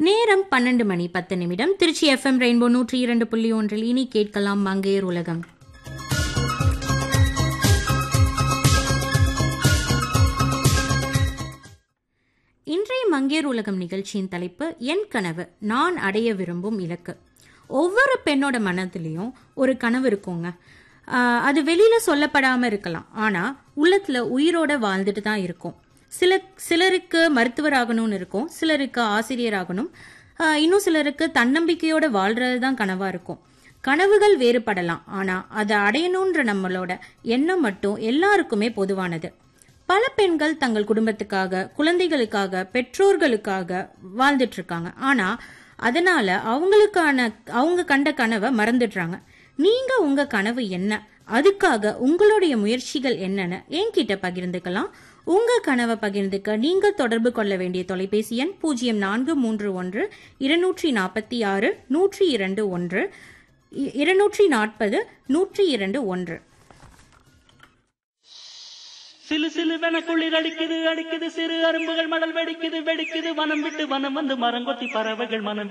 நேரம் பன்னெண்டு மணி பத்து நிமிடம் திருச்சி எஃப்எம் ரெயின்போ நூற்றி இரண்டு புள்ளி ஒன்றில் இனி கேட்கலாம் மங்கையர் உலகம் இன்றைய மங்கையர் உலகம் நிகழ்ச்சியின் தலைப்பு என் கனவு நான் அடைய விரும்பும் இலக்கு ஒவ்வொரு பெண்ணோட மனதிலையும் ஒரு கனவு இருக்குங்க ஆஹ் அது வெளியில சொல்லப்படாம இருக்கலாம் ஆனா உள்ளத்துல உயிரோட வாழ்ந்துட்டு தான் இருக்கும் சில சிலருக்கு மருத்துவர் ஆகணும்னு இருக்கும் சிலருக்கு ஆசிரியர் ஆகணும் ஆஹ் இன்னும் சிலருக்கு தன்னம்பிக்கையோட வாழ்றது தான் கனவா இருக்கும் கனவுகள் வேறுபடலாம் ஆனா அதை அடையணுன்ற நம்மளோட எண்ணம் மட்டும் எல்லாருக்குமே பொதுவானது பல பெண்கள் தங்கள் குடும்பத்துக்காக குழந்தைகளுக்காக பெற்றோர்களுக்காக வாழ்ந்துட்டு இருக்காங்க ஆனா அதனால அவங்களுக்கான அவங்க கண்ட கனவை மறந்துடுறாங்க நீங்க உங்க கனவு என்ன அதுக்காக உங்களுடைய முயற்சிகள் என்னன்னு என்கிட்ட பகிர்ந்துக்கலாம் உங்க கனவை பகிர்ந்துக்க நீங்க தொடர்பு கொள்ள வேண்டிய தொலைபேசி எண் பூஜ்ஜியம் நான்கு மூன்று ஒன்று இருநூற்றி நாற்பத்தி ஆறு நூற்றி இரண்டு ஒன்று இ- இருநூற்றி நாற்பது நூற்றி இரண்டு ஒன்று சிலு சிலுவென குளிர் அடிக்குது அடிக்குது சிறு அரும்புகள் மடல் வெடிக்குது வெடிக்குது வனம் விட்டு வனம் வந்து மரங்கொத்தி பறவைகள் மனம்